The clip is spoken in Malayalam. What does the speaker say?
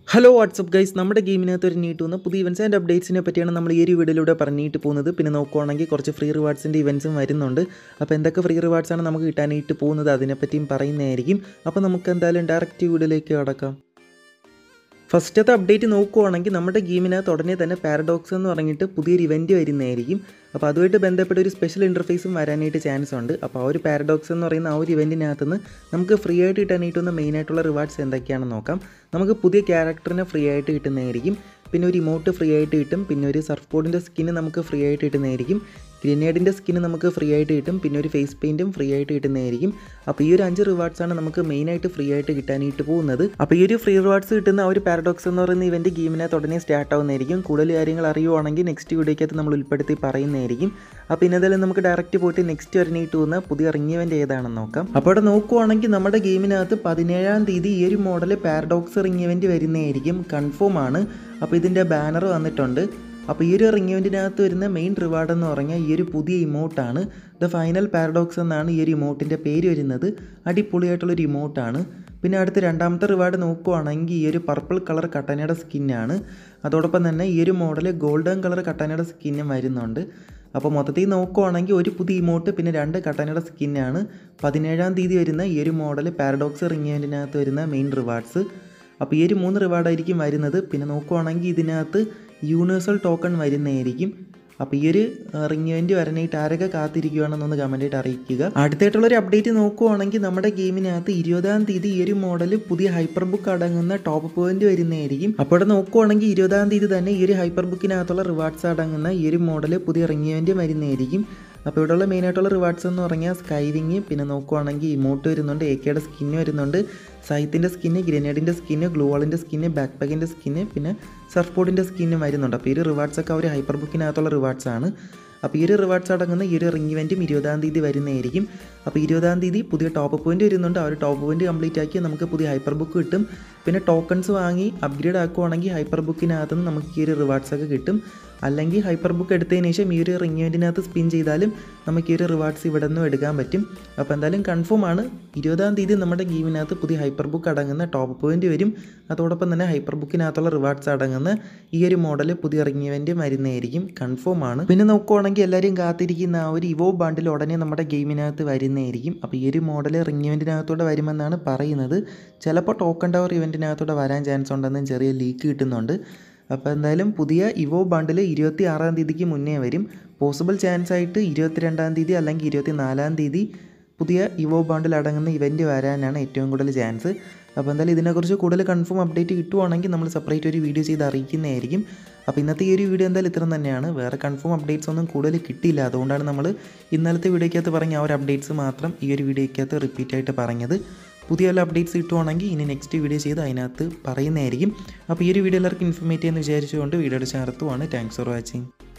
ഹലോ വാട്സപ്പ് ഗൈസ് നമ്മുടെ ഗെയിമിനകത്ത് ഒരു നീട്ട് വന്ന പുതിയ ഇവൻസ് ആൻഡ് അപ്ഡേറ്റ്സിനെ പറ്റിയാണ് നമ്മൾ ഈ ഒരു വീഡിയോയിലൂടെ പറഞ്ഞിട്ട് പോകുന്നത് പിന്നെ നോക്കുവാണെങ്കിൽ കുറച്ച് ഫ്രീ റിവാർഡ്സിൻ്റെ ഇവൻസും വരുന്നുണ്ട് അപ്പോൾ എന്തൊക്കെ ഫ്രീ റിവാർഡ്സാണ് നമുക്ക് കിട്ടാനായിട്ട് പോകുന്നത് അതിനെപ്പറ്റിയും പറയുന്നതായിരിക്കും അപ്പോൾ നമുക്ക് എന്തായാലും ഡയറക്റ്റ് വീഡിയോയിലേക്ക് കടക്കാം ഫസ്റ്റത്തെ അപ്ഡേറ്റ് നോക്കുവാണെങ്കിൽ നമ്മുടെ ഗെയിമിനകത്ത് ഉടനെ തന്നെ പാരഡോക്സ് എന്ന് പറഞ്ഞിട്ട് പുതിയൊരു ഇവൻറ്റ് വരുന്നതായിരിക്കും അപ്പോൾ അതുമായിട്ട് ബന്ധപ്പെട്ട ഒരു സ്പെഷ്യൽ ഇൻ്റർഫേസും വരാനായിട്ട് ചാൻസ് ഉണ്ട് അപ്പോൾ ആ ഒരു പാരഡോക്സ് എന്ന് പറയുന്ന ആ ഒരു ഇവൻറ്റിനകത്ത് നിന്ന് നമുക്ക് ഫ്രീ ആയിട്ട് കിട്ടാനായിട്ട് വന്ന മെയിനായിട്ടുള്ള റിവാർഡ്സ് എന്തൊക്കെയാണെന്ന് നോക്കാം നമുക്ക് പുതിയ ക്യാരക്ടറിനെ ഫ്രീ ആയിട്ട് കിട്ടുന്നതായിരിക്കും പിന്നെ ഒരു ഇമോട്ട് ഫ്രീ ആയിട്ട് കിട്ടും പിന്നെ ഒരു സർഫ് ബോർഡിൻ്റെ സ്കിന്ന് നമുക്ക് ഫ്രീ ആയിട്ട് കിട്ടുന്നതായിരിക്കും ഗ്രനേഡിൻ്റെ സ്കിന്ന് നമുക്ക് ഫ്രീ ആയിട്ട് കിട്ടും പിന്നെ ഒരു ഫേസ് പെയിൻറ്റും ഫ്രീ ആയിട്ട് കിട്ടുന്നതായിരിക്കും അപ്പോൾ ഈ ഒരു അഞ്ച് റിവാർഡ്സാണ് നമുക്ക് മെയിനായിട്ട് ഫ്രീ ആയിട്ട് കിട്ടാനായിട്ട് പോകുന്നത് അപ്പോൾ ഈ ഒരു ഫ്രീ റിവാർഡ്സ് കിട്ടുന്ന ആ ഒരു പാരഡോക്സ് എന്ന് പറയുന്ന ഇവൻറ്റ് ഗെയിമിനകത്ത് ഉടനെ സ്റ്റാർട്ട് ആവുന്നതായിരിക്കും കൂടുതൽ കാര്യങ്ങൾ അറിയുവാണെങ്കിൽ നെക്സ്റ്റ് വീഡിയോക്കകത്ത് നമ്മൾ ഉൾപ്പെടുത്തി പറയുന്നതായിരിക്കും അപ്പോൾ ഇന്നതെല്ലാം നമുക്ക് ഡയറക്റ്റ് പോയിട്ട് നെക്സ്റ്റ് വരണിട്ട് പോകുന്ന പുതിയ ഇറങ്ങിയ ഇവൻറ്റ് ഏതാണെന്ന് നോക്കാം അപ്പോൾ അവിടെ നോക്കുവാണെങ്കിൽ നമ്മുടെ ഗെയിമിനകത്ത് പതിനേഴാം തീയതി ഈ ഒരു മോഡൽ പാരഡോക്സ് ഇറങ്ങിയ ഇവൻറ്റ് വരുന്നതായിരിക്കും കൺഫേം ആണ് അപ്പോൾ ഇതിൻ്റെ ബാനർ വന്നിട്ടുണ്ട് അപ്പോൾ ഈ ഒരു റിംഗ് ഇവൻറ്റിനകത്ത് വരുന്ന മെയിൻ റിവാർഡ് എന്ന് പറഞ്ഞാൽ ഈ ഒരു പുതിയ ഇമോട്ടാണ് ദ ഫൈനൽ പാരഡോക്സ് എന്നാണ് ഈ ഒരു ഇമോട്ടിൻ്റെ പേര് വരുന്നത് അടിപൊളിയായിട്ടുള്ളൊരു ഇമോട്ടാണ് പിന്നെ അടുത്ത് രണ്ടാമത്തെ റിവാർഡ് നോക്കുവാണെങ്കിൽ ഈ ഒരു പർപ്പിൾ കളർ കട്ടനയുടെ സ്കിന്നാണ് അതോടൊപ്പം തന്നെ ഈ ഒരു മോഡൽ ഗോൾഡൻ കളർ കട്ടനയുടെ സ്കിന്നും വരുന്നുണ്ട് അപ്പോൾ മൊത്തത്തിൽ നോക്കുവാണെങ്കിൽ ഒരു പുതിയ ഇമോട്ട് പിന്നെ രണ്ട് കട്ടനയുടെ സ്കിന്നാണ് പതിനേഴാം തീയതി വരുന്ന ഈ ഒരു മോഡൽ പാരഡോക്സ് റിംഗ് ഇവൻറ്റിനകത്ത് വരുന്ന മെയിൻ റിവാർഡ്സ് അപ്പോൾ ഈ ഒരു മൂന്ന് റിവാർഡായിരിക്കും വരുന്നത് പിന്നെ നോക്കുവാണെങ്കിൽ ഇതിനകത്ത് യൂണിവേഴ്സൽ ടോക്കൺ വരുന്നതായിരിക്കും അപ്പോൾ ഈ ഒരു റിംഗ് ഇവൻറ്റ് വരാനായിട്ട് ആരൊക്കെ കാത്തിരിക്കുകയാണെന്നൊന്ന് കമൻറ്റായിട്ട് അറിയിക്കുക അടുത്തായിട്ടുള്ളൊരു അപ്ഡേറ്റ് നോക്കുവാണെങ്കിൽ നമ്മുടെ ഗെയിമിനകത്ത് ഇരുപതാം തീയതി ഈ ഒരു മോഡൽ പുതിയ ഹൈപ്പർ ബുക്ക് അടങ്ങുന്ന ടോപ്പ് പോയിന്റ് വരുന്നതായിരിക്കും അപ്പോൾ ഇവിടെ നോക്കുവാണെങ്കിൽ ഇരുപതാം തീയതി തന്നെ ഈ ഒരു ഹൈപ്പർ ബുക്കിനകത്തുള്ള റിവാർഡ്സ് അടങ്ങുന്ന ഈ ഒരു മോഡൽ പുതിയ റിംഗ് ഇവൻറ്റ് വരുന്നതായിരിക്കും അപ്പോൾ ഇവിടെയുള്ള മെയിനായിട്ടുള്ള റിവാർഡ്സ് എന്ന് പറഞ്ഞാൽ സ്കൈവിങ് പിന്നെ നോക്കുവാണെങ്കിൽ ഇമോട്ട് വരുന്നുണ്ട് എ കെയുടെ സ്കിന്ന് വരുന്നുണ്ട് സൈത്തിൻ്റെ സ്കിന്ന് ഗ്രനേഡിൻ്റെ സ്കിന്ന് ഗ്ലൂവാളിൻ്റെ സ്കിന്ന് ബാക്ക് പാക്കിൻ്റെ സ്കിന്ന് പിന്നെ സർഫ് ബോർഡിൻ്റെ സ്കിന്നും വരുന്നുണ്ട് അപ്പോൾ ഈ ഒരു റിവാർഡ്സ് ഒക്കെ ഒരു ഹൈപ്പർ ബുക്കിനകത്തുള്ള റിവാർഡ്സ് ആണ് അപ്പോൾ ഈ ഒരു റിവാർഡ്സ് അടങ്ങുന്ന ഈ ഒരു റിംഗ് ഇവൻറ്റും ഇരുപതാം തീയതി വരുന്നതായിരിക്കും അപ്പോൾ ഇരുപതാം തീയതി പുതിയ ടോപ്പ് പോയിന്റ് വരുന്നുണ്ട് ആ ഒരു ടോപ്പ് പോയിന്റ് കംപ്ലീറ്റ് ആക്കി നമുക്ക് പുതിയ ഹൈപ്പർ ബുക്ക് കിട്ടും പിന്നെ ടോക്കൺസ് വാങ്ങി അപ്ഗ്രേഡ് ആക്കുവാണെങ്കിൽ ഹൈപ്പർ ബുക്കിനകത്ത് നിന്ന് നമുക്ക് ഈ ഒരു റിവാർഡ്സ് ഒക്കെ കിട്ടും അല്ലെങ്കിൽ ഹൈപ്പർ ബുക്ക് എടുത്തതിന് ശേഷം ഈ ഒരു റിംഗ് ഇവൻറ്റിനകത്ത് സ്പിൻ ചെയ്താലും നമുക്ക് ഈ ഒരു റിവാർഡ്സ് ഇവിടെ നിന്നും എടുക്കാൻ പറ്റും അപ്പോൾ എന്തായാലും കൺഫേം ആണ് ഇരുപതാം തീയതി നമ്മുടെ ഗെയിമിനകത്ത് പുതിയ ഹൈപ്പർ ബുക്ക് അടങ്ങുന്ന ടോപ്പ് പോയിന്റ് വരും അതോടൊപ്പം തന്നെ ഹൈപ്പർ ബുക്കിനകത്തുള്ള റിവാർഡ്സ് അടങ്ങുന്ന ഈ ഒരു മോഡൽ പുതിയ റിംഗ് ഇവൻറ്റ് വരുന്നതായിരിക്കും കൺഫേം ആണ് പിന്നെ നോക്കുവാണെങ്കിൽ എല്ലാവരും കാത്തിരിക്കുന്ന ആ ഒരു ഇവോ ബണ്ടിൽ ഉടനെ നമ്മുടെ ഗെയിമിനകത്ത് വരുന്നതായിരിക്കും അപ്പോൾ ഈ ഒരു മോഡൽ റിംഗ് ഇവൻറ്റിനകത്തൂടെ വരുമെന്നാണ് പറയുന്നത് ചിലപ്പോൾ ടോക്കൺ ടവർ ഇവൻറ്റിനകത്തൂടെ വരാൻ ചാൻസ് ഉണ്ടെന്നും ചെറിയ ലീക്ക് കിട്ടുന്നുണ്ട് അപ്പോൾ എന്തായാലും പുതിയ ഇവോ ബണ്ടിൽ ഇരുപത്തി ആറാം തീയതിക്ക് മുന്നേ വരും പോസിബിൾ ചാൻസ് ആയിട്ട് ഇരുപത്തിരണ്ടാം തീയതി അല്ലെങ്കിൽ ഇരുപത്തി നാലാം തീയതി പുതിയ ഇവോ ബണ്ടിൽ അടങ്ങുന്ന ഇവൻറ്റ് വരാനാണ് ഏറ്റവും കൂടുതൽ ചാൻസ് അപ്പോൾ എന്തായാലും ഇതിനെക്കുറിച്ച് കൂടുതൽ കൺഫേം അപ്ഡേറ്റ് കിട്ടുവാണെങ്കിൽ നമ്മൾ സെപ്പറേറ്റ് ഒരു വീഡിയോ ചെയ്ത് അറിയിക്കുന്നതായിരിക്കും അപ്പോൾ ഇന്നത്തെ ഈ ഒരു വീഡിയോ എന്തായാലും ഇത്രയും തന്നെയാണ് വേറെ കൺഫേം അപ്ഡേറ്റ്സ് ഒന്നും കൂടുതൽ കിട്ടിയില്ല അതുകൊണ്ടാണ് നമ്മൾ ഇന്നലത്തെ വീഡിയോയ്ക്കകത്ത് പറഞ്ഞ ആ ഒരു അപ്ഡേറ്റ്സ് മാത്രം ഈ ഒരു വീഡിയോയ്ക്കകത്ത് റിപ്പീറ്റ് ആയിട്ട് പറഞ്ഞത് പുതിയ വല്ല അപ്ഡേറ്റ്സ് കിട്ടുവാണെങ്കിൽ ഇനി നെക്സ്റ്റ് വീഡിയോ ചെയ്ത് അതിനകത്ത് പറയുന്നതായിരിക്കും അപ്പോൾ ഈ ഒരു വീഡിയോ എല്ലാവർക്കും ഇൻഫർമേറ്റ് ചെയ്യുമെന്ന് വിചാരിച്ചുകൊണ്ട് വീഡിയോയുടെ ചേർത്തുവാണ് താങ്ക്സ് ഫോർ വാച്ചിങ്